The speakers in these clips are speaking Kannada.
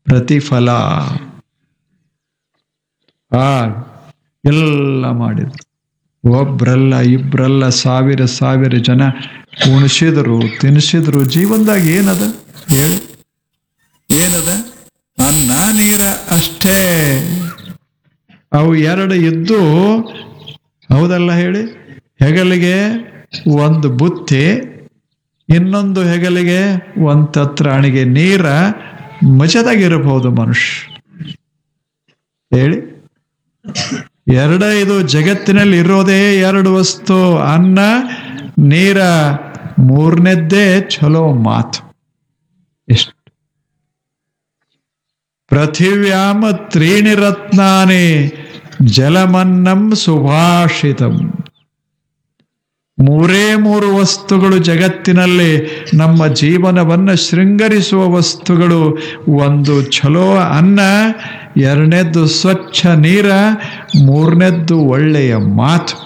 ಪ್ರತಿಫಲ ಆ ಎಲ್ಲ ಮಾಡಿದ್ರು ಒಬ್ರಲ್ಲ ಇಬ್ರಲ್ಲ ಸಾವಿರ ಸಾವಿರ ಜನ ಉಣಿಸಿದ್ರು ತಿನ್ಸಿದ್ರು ಜೀವನದಾಗ ಏನದ ಹೇಳಿ ಏನದ ಅನ್ನ ನೀರ ಅಷ್ಟೇ ಅವು ಎರಡು ಇದ್ದು ಹೌದಲ್ಲ ಹೇಳಿ ಹೆಗಲಿಗೆ ಒಂದು ಬುತ್ತಿ ಇನ್ನೊಂದು ಹೆಗಲಿಗೆ ಒಂದು ತತ್ರಾಣಿಗೆ ನೀರ ಮಜದಾಗಿರಬಹುದು ಮನುಷ್ಯ ಹೇಳಿ ಎರಡ ಇದು ಜಗತ್ತಿನಲ್ಲಿ ಇರೋದೇ ಎರಡು ವಸ್ತು ಅನ್ನ ನೀರ ಮೂರನೇದ್ದೇ ಚಲೋ ಮಾತು ಎಷ್ಟು ಪೃಥಿವ್ಯಾಮ ತ್ರೀಣಿ ರತ್ನಾನಿ ಜಲಮನ್ನಂ ಸುಭಾಷಿತಂ ಮೂರೇ ಮೂರು ವಸ್ತುಗಳು ಜಗತ್ತಿನಲ್ಲಿ ನಮ್ಮ ಜೀವನವನ್ನು ಶೃಂಗರಿಸುವ ವಸ್ತುಗಳು ಒಂದು ಚಲೋ ಅನ್ನ ಎರಡನೇದ್ದು ಸ್ವಚ್ಛ ನೀರ ಮೂರನೇದ್ದು ಒಳ್ಳೆಯ ಮಾತು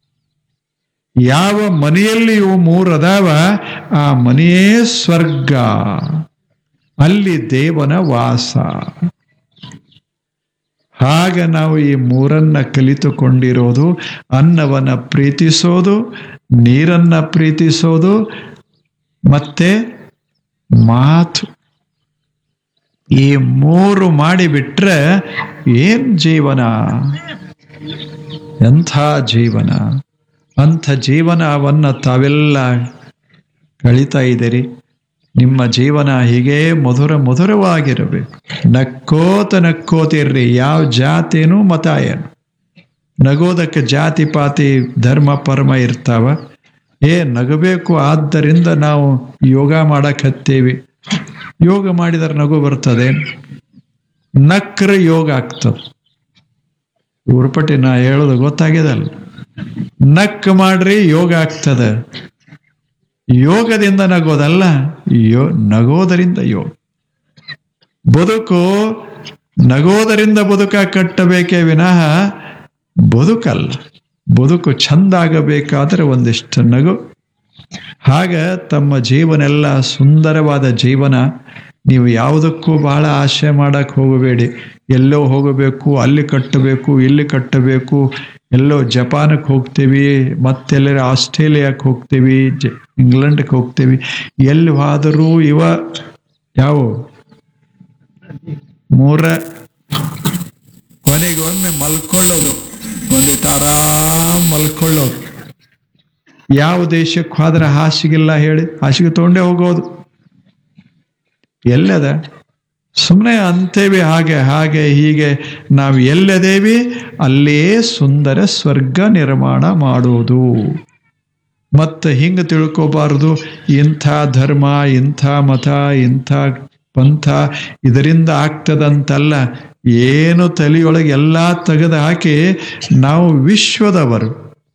ಯಾವ ಮನೆಯಲ್ಲಿ ಇವು ಮೂರು ಅದಾವ ಆ ಮನೆಯೇ ಸ್ವರ್ಗ ಅಲ್ಲಿ ದೇವನ ವಾಸ ಹಾಗೆ ನಾವು ಈ ಮೂರನ್ನ ಕಲಿತುಕೊಂಡಿರೋದು ಅನ್ನವನ್ನ ಪ್ರೀತಿಸೋದು ನೀರನ್ನ ಪ್ರೀತಿಸೋದು ಮತ್ತೆ ಮಾತು ಈ ಮೂರು ಮಾಡಿಬಿಟ್ರೆ ಏನ್ ಜೀವನ ಎಂಥ ಜೀವನ ಅಂಥ ಜೀವನವನ್ನ ತಾವೆಲ್ಲ ಕಳೀತಾ ಇದ್ದೀರಿ ನಿಮ್ಮ ಜೀವನ ಹೀಗೇ ಮಧುರ ಮಧುರವಾಗಿರಬೇಕು ನಕ್ಕೋತ ನಕ್ಕೋತಿರ್ರಿ ಯಾವ ಜಾತಿನೂ ಮತ ಏನು ನಗೋದಕ್ಕೆ ಜಾತಿ ಪಾತಿ ಧರ್ಮ ಪರಮ ಇರ್ತಾವ ಏ ನಗಬೇಕು ಆದ್ದರಿಂದ ನಾವು ಯೋಗ ಮಾಡಕ್ ಹತ್ತೀವಿ ಯೋಗ ಮಾಡಿದರೆ ನಗು ಬರ್ತದೆ ನಕ್ರ ಯೋಗ ಆಗ್ತದೆ ಉರುಪಟ್ಟಿ ನಾ ಹೇಳೋದು ಗೊತ್ತಾಗ್ಯದಲ್ಲ ನಕ್ ಮಾಡ್ರಿ ಯೋಗ ಆಗ್ತದೆ ಯೋಗದಿಂದ ನಗೋದಲ್ಲ ಯೋ ನಗೋದರಿಂದ ಯೋಗ ಬದುಕು ನಗೋದರಿಂದ ಬದುಕ ಕಟ್ಟಬೇಕೇ ವಿನಃ ಬದುಕಲ್ಲ ಬದುಕು ಚಂದಾಗಬೇಕಾದ್ರೆ ಒಂದಿಷ್ಟು ನಗು ಹಾಗ ತಮ್ಮ ಜೀವನೆಲ್ಲ ಸುಂದರವಾದ ಜೀವನ ನೀವು ಯಾವುದಕ್ಕೂ ಬಹಳ ಆಶೆ ಮಾಡಕ್ ಹೋಗಬೇಡಿ ಎಲ್ಲೋ ಹೋಗಬೇಕು ಅಲ್ಲಿ ಕಟ್ಟಬೇಕು ಇಲ್ಲಿ ಕಟ್ಟಬೇಕು ಎಲ್ಲೋ ಜಪಾನಕ್ಕೆ ಹೋಗ್ತೀವಿ ಮತ್ತೆಲ್ಲರ ಆಸ್ಟ್ರೇಲಿಯಾಕ್ಕೆ ಹೋಗ್ತೀವಿ ಜ ಇಂಗ್ಲೆಂಡ್ಗೆ ಹೋಗ್ತೀವಿ ಎಲ್ಲಿ ಹೋದರೂ ಇವ ಯಾವ ಮೂರ ಕೊನೆಗೆ ಒಮ್ಮೆ ಮಲ್ಕೊಳ್ಳೋದು ಒಂದಿಟ್ಟು ಆರಾಮ್ ಮಲ್ಕೊಳ್ಳೋದು ಯಾವ ದೇಶಕ್ಕೆ ಹೋದ್ರೆ ಹಾಸಿಗಿಲ್ಲ ಹೇಳಿ ಹಾಸಿಗೆ ತಗೊಂಡೇ ಹೋಗೋದು ಎಲ್ಲದ ಸುಮ್ಮನೆ ಅಂತೇವಿ ಹಾಗೆ ಹಾಗೆ ಹೀಗೆ ನಾವು ಎಲ್ಲದೇವಿ ಅಲ್ಲೇ ಸುಂದರ ಸ್ವರ್ಗ ನಿರ್ಮಾಣ ಮಾಡುವುದು ಮತ್ತೆ ಹಿಂಗೆ ತಿಳ್ಕೋಬಾರದು ಇಂಥ ಧರ್ಮ ಇಂಥ ಮತ ಇಂಥ ಪಂಥ ಇದರಿಂದ ಆಗ್ತದಂತಲ್ಲ ಏನು ತಲೆಯೊಳಗೆ ಎಲ್ಲ ತೆಗೆದು ಹಾಕಿ ನಾವು ವಿಶ್ವದವರು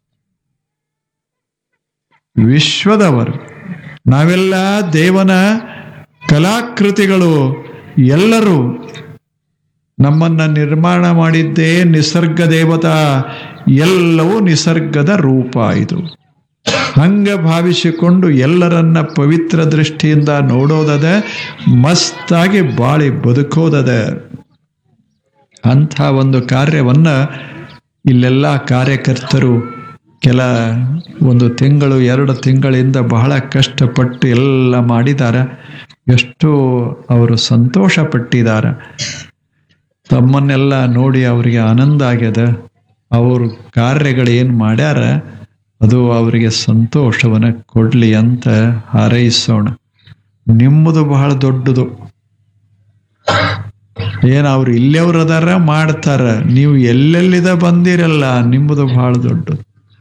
ವಿಶ್ವದವರು ನಾವೆಲ್ಲ ದೇವನ ಕಲಾಕೃತಿಗಳು ಎಲ್ಲರೂ ನಮ್ಮನ್ನ ನಿರ್ಮಾಣ ಮಾಡಿದ್ದೇ ನಿಸರ್ಗ ದೇವತಾ ಎಲ್ಲವೂ ನಿಸರ್ಗದ ರೂಪ ಇದು ಹಂಗ ಭಾವಿಸಿಕೊಂಡು ಎಲ್ಲರನ್ನ ಪವಿತ್ರ ದೃಷ್ಟಿಯಿಂದ ನೋಡೋದದ ಮಸ್ತಾಗಿ ಬಾಳಿ ಬದುಕೋದದ ಅಂಥ ಒಂದು ಕಾರ್ಯವನ್ನ ಇಲ್ಲೆಲ್ಲ ಕಾರ್ಯಕರ್ತರು ಕೆಲ ಒಂದು ತಿಂಗಳು ಎರಡು ತಿಂಗಳಿಂದ ಬಹಳ ಕಷ್ಟಪಟ್ಟು ಎಲ್ಲ ಮಾಡಿದ್ದಾರೆ ಎಷ್ಟು ಅವರು ಸಂತೋಷ ಪಟ್ಟಿದ್ದಾರೆ ತಮ್ಮನ್ನೆಲ್ಲ ನೋಡಿ ಅವರಿಗೆ ಆನಂದ ಆಗ್ಯದ ಅವರು ಕಾರ್ಯಗಳು ಏನು ಮಾಡ್ಯಾರ ಅದು ಅವರಿಗೆ ಸಂತೋಷವನ್ನ ಕೊಡ್ಲಿ ಅಂತ ಹಾರೈಸೋಣ ನಿಮ್ಮದು ಬಹಳ ದೊಡ್ಡದು ಏನ್ ಅವ್ರು ಇಲ್ಲೆವ್ರು ಅದಾರ ಮಾಡ್ತಾರ ನೀವು ಎಲ್ಲೆಲ್ಲಿದ ಬಂದಿರಲ್ಲ ನಿಮ್ಮದು ಬಹಳ ದೊಡ್ಡದು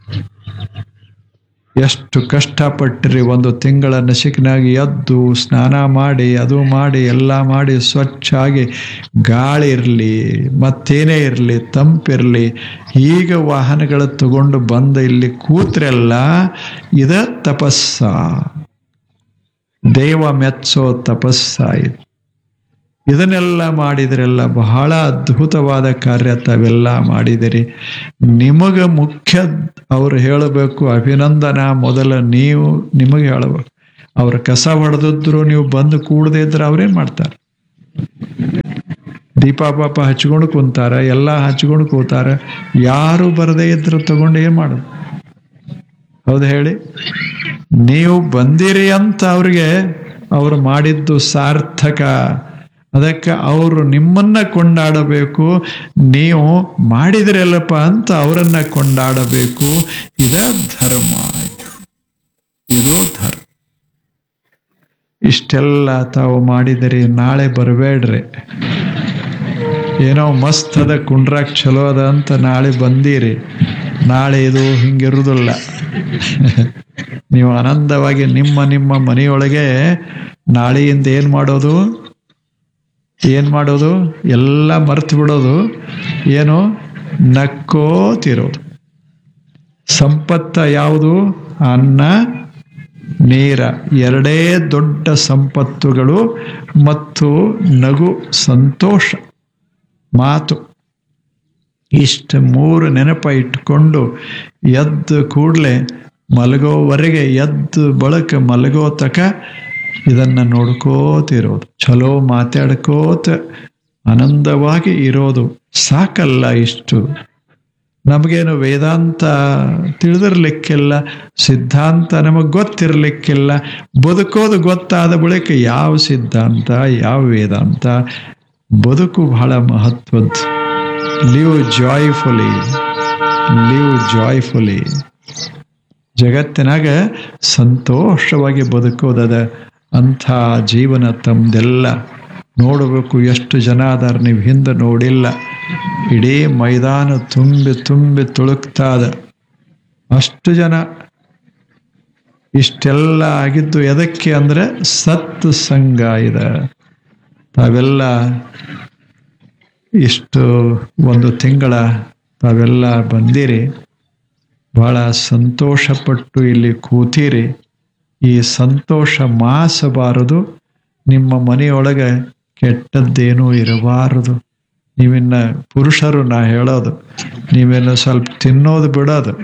ಎಷ್ಟು ಕಷ್ಟಪಟ್ಟಿರಿ ಒಂದು ತಿಂಗಳ ನಸಿಕಿನಾಗಿ ಎದ್ದು ಸ್ನಾನ ಮಾಡಿ ಅದು ಮಾಡಿ ಎಲ್ಲ ಮಾಡಿ ಸ್ವಚ್ಛಾಗಿ ಗಾಳಿ ಇರಲಿ ಮತ್ತೇನೇ ಇರಲಿ ತಂಪಿರಲಿ ಈಗ ವಾಹನಗಳ ತಗೊಂಡು ಬಂದ ಇಲ್ಲಿ ಕೂತ್ರೆಲ್ಲ ಇದ ತಪಸ್ಸ ದೇವ ಮೆಚ್ಚೋ ತಪಸ್ಸ ಇದು ಇದನ್ನೆಲ್ಲ ಮಾಡಿದ್ರೆಲ್ಲ ಬಹಳ ಅದ್ಭುತವಾದ ಕಾರ್ಯ ತಾವೆಲ್ಲ ಮಾಡಿದಿರಿ ನಿಮಗ ಮುಖ್ಯ ಅವ್ರು ಹೇಳಬೇಕು ಅಭಿನಂದನ ಮೊದಲ ನೀವು ನಿಮಗೆ ಹೇಳಬೇಕು ಅವ್ರ ಕಸ ಹೊಡೆದಿದ್ರು ನೀವು ಬಂದು ಕೂಡದೇ ಇದ್ರೆ ಅವ್ರೇನ್ ಮಾಡ್ತಾರೆ ದೀಪ ಪಾಪ ಹಚ್ಕೊಂಡು ಕುಂತಾರ ಎಲ್ಲ ಹಚ್ಕೊಂಡು ಕೂತಾರ ಯಾರು ಬರದೇ ಇದ್ರು ತಗೊಂಡು ಏನ್ ಮಾಡೋದು ಹೌದು ಹೇಳಿ ನೀವು ಬಂದಿರಿ ಅಂತ ಅವ್ರಿಗೆ ಅವ್ರು ಮಾಡಿದ್ದು ಸಾರ್ಥಕ ಅದಕ್ಕೆ ಅವರು ನಿಮ್ಮನ್ನ ಕೊಂಡಾಡಬೇಕು ನೀವು ಮಾಡಿದ್ರಲ್ಲಪ್ಪ ಅಂತ ಅವರನ್ನ ಕೊಂಡಾಡಬೇಕು ಇದ ಧರ್ಮ ಇದು ಧರ್ಮ ಇಷ್ಟೆಲ್ಲ ತಾವು ಮಾಡಿದಿರಿ ನಾಳೆ ಬರಬೇಡ್ರಿ ಏನೋ ಮಸ್ತ್ ಅದ ಕುಂಡ್ರಾಕ್ ಚಲೋ ಅದ ಅಂತ ನಾಳೆ ಬಂದೀರಿ ನಾಳೆ ಇದು ಹಿಂಗಿರುವುದಿಲ್ಲ ನೀವು ಆನಂದವಾಗಿ ನಿಮ್ಮ ನಿಮ್ಮ ಮನೆಯೊಳಗೆ ನಾಳೆಯಿಂದ ಏನ್ ಮಾಡೋದು ಏನ್ ಮಾಡೋದು ಎಲ್ಲ ಮರ್ತು ಬಿಡೋದು ಏನು ನಕ್ಕೋತಿರೋದು ಸಂಪತ್ತ ಯಾವುದು ಅನ್ನ ನೀರ ಎರಡೇ ದೊಡ್ಡ ಸಂಪತ್ತುಗಳು ಮತ್ತು ನಗು ಸಂತೋಷ ಮಾತು ಇಷ್ಟು ಮೂರು ನೆನಪ ಇಟ್ಕೊಂಡು ಎದ್ದು ಕೂಡಲೇ ಮಲಗೋವರೆಗೆ ಎದ್ದು ಬಳಕ ಮಲಗೋ ತಕ ಇದನ್ನ ನೋಡ್ಕೋತಿರೋದು ಚಲೋ ಮಾತಾಡ್ಕೋತ ಆನಂದವಾಗಿ ಇರೋದು ಸಾಕಲ್ಲ ಇಷ್ಟು ನಮಗೇನು ವೇದಾಂತ ತಿಳಿದಿರ್ಲಿಕ್ಕಿಲ್ಲ ಸಿದ್ಧಾಂತ ನಮಗೆ ಗೊತ್ತಿರಲಿಕ್ಕಿಲ್ಲ ಬದುಕೋದು ಗೊತ್ತಾದ ಬಳಿಕ ಯಾವ ಸಿದ್ಧಾಂತ ಯಾವ ವೇದಾಂತ ಬದುಕು ಬಹಳ ಮಹತ್ವದ್ದು ಲಿವ್ ಜಾಯ್ಫುಲಿ ಲಿವ್ ಜಾಯ್ಫುಲಿ ಜಗತ್ತಿನಾಗ ಸಂತೋಷವಾಗಿ ಬದುಕೋದದ ಅಂಥ ಜೀವನ ತಮ್ದೆಲ್ಲ ನೋಡಬೇಕು ಎಷ್ಟು ಜನ ಅದಾರ ನೀವು ಹಿಂದೆ ನೋಡಿಲ್ಲ ಇಡೀ ಮೈದಾನ ತುಂಬಿ ತುಂಬಿ ತುಳುಕ್ತಾದ ಅಷ್ಟು ಜನ ಇಷ್ಟೆಲ್ಲ ಆಗಿದ್ದು ಎದಕ್ಕೆ ಅಂದ್ರೆ ಸತ್ ಸಂಘ ಇದೆ ತಾವೆಲ್ಲ ಇಷ್ಟು ಒಂದು ತಿಂಗಳ ತಾವೆಲ್ಲ ಬಂದಿರಿ ಬಹಳ ಸಂತೋಷಪಟ್ಟು ಇಲ್ಲಿ ಕೂತೀರಿ ಈ ಸಂತೋಷ ಮಾಸಬಾರದು ನಿಮ್ಮ ಮನೆಯೊಳಗೆ ಕೆಟ್ಟದ್ದೇನೂ ಇರಬಾರದು ನೀವಿನ್ನ ಪುರುಷರು ನಾ ಹೇಳೋದು ನೀವಿನ್ನ ಸ್ವಲ್ಪ ತಿನ್ನೋದು ಬಿಡೋದು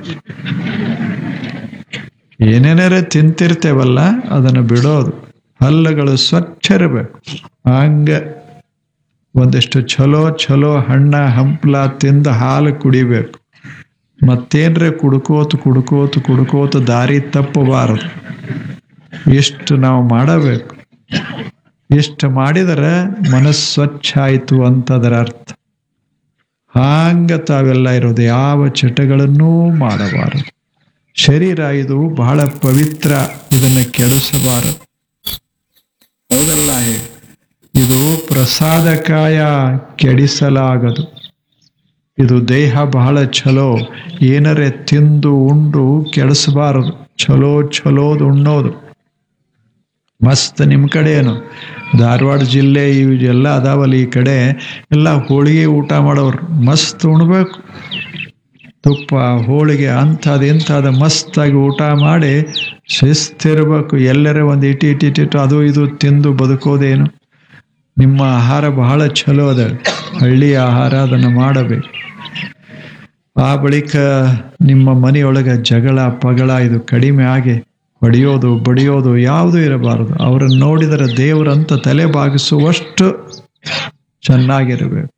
ಏನೇನಾರೆ ತಿಂತಿರ್ತೇವಲ್ಲ ಅದನ್ನು ಬಿಡೋದು ಹಲ್ಲುಗಳು ಸ್ವಚ್ಛ ಇರಬೇಕು ಹಂಗ ಒಂದಿಷ್ಟು ಚಲೋ ಚಲೋ ಹಣ್ಣ ಹಂಪ್ಲ ತಿಂದು ಹಾಲು ಕುಡಿಬೇಕು ಮತ್ತೇನ್ರೆ ಕುಡ್ಕೋತ ಕುಡ್ಕೋತ ಕುಡ್ಕೋತ ದಾರಿ ತಪ್ಪಬಾರದು ಇಷ್ಟು ನಾವು ಮಾಡಬೇಕು ಇಷ್ಟು ಮಾಡಿದರೆ ಮನಸ್ಸು ಸ್ವಚ್ಛ ಆಯಿತು ಅಂತದರ ಅರ್ಥ ಹಾಂಗ ತಾವೆಲ್ಲ ಇರೋದು ಯಾವ ಚಟಗಳನ್ನೂ ಮಾಡಬಾರದು ಶರೀರ ಇದು ಬಹಳ ಪವಿತ್ರ ಇದನ್ನು ಕೆಡಿಸಬಾರದು ಹೌದಲ್ಲ ಹೇಳಿ ಇದು ಪ್ರಸಾದಕಾಯ ಕೆಡಿಸಲಾಗದು ಇದು ದೇಹ ಬಹಳ ಚಲೋ ಏನರೆ ತಿಂದು ಉಂಡು ಕೆಡಿಸಬಾರದು ಚಲೋ ಚಲೋದು ಉಣ್ಣೋದು ಮಸ್ತ್ ನಿಮ್ಮ ಕಡೆ ಏನು ಧಾರವಾಡ ಜಿಲ್ಲೆ ಇವು ಎಲ್ಲ ಅದಾವಲ್ಲ ಈ ಕಡೆ ಎಲ್ಲ ಹೋಳಿಗೆ ಊಟ ಮಾಡೋರು ಮಸ್ತ್ ಉಣ್ಬೇಕು ತುಪ್ಪ ಹೋಳಿಗೆ ಅಂಥದ್ದು ಇಂಥದ್ದು ಮಸ್ತಾಗಿ ಊಟ ಮಾಡಿ ಶಿಸ್ತಿರ್ಬೇಕು ಎಲ್ಲರೇ ಒಂದು ಇಟಿ ಇಟಿ ಇಟ್ಟಿಟ್ಟು ಅದು ಇದು ತಿಂದು ಬದುಕೋದೇನು ನಿಮ್ಮ ಆಹಾರ ಬಹಳ ಚಲೋ ಅದ ಹಳ್ಳಿ ಆಹಾರ ಅದನ್ನು ಮಾಡಬೇಕು ಆ ಬಳಿಕ ನಿಮ್ಮ ಮನೆಯೊಳಗೆ ಜಗಳ ಪಗಳ ಇದು ಕಡಿಮೆ ಆಗಿ ಹೊಡೆಯೋದು ಬಡಿಯೋದು ಯಾವುದೂ ಇರಬಾರದು ಅವರನ್ನು ನೋಡಿದರೆ ದೇವರಂತ ತಲೆ ಬಾಗಿಸುವಷ್ಟು ಚೆನ್ನಾಗಿರಬೇಕು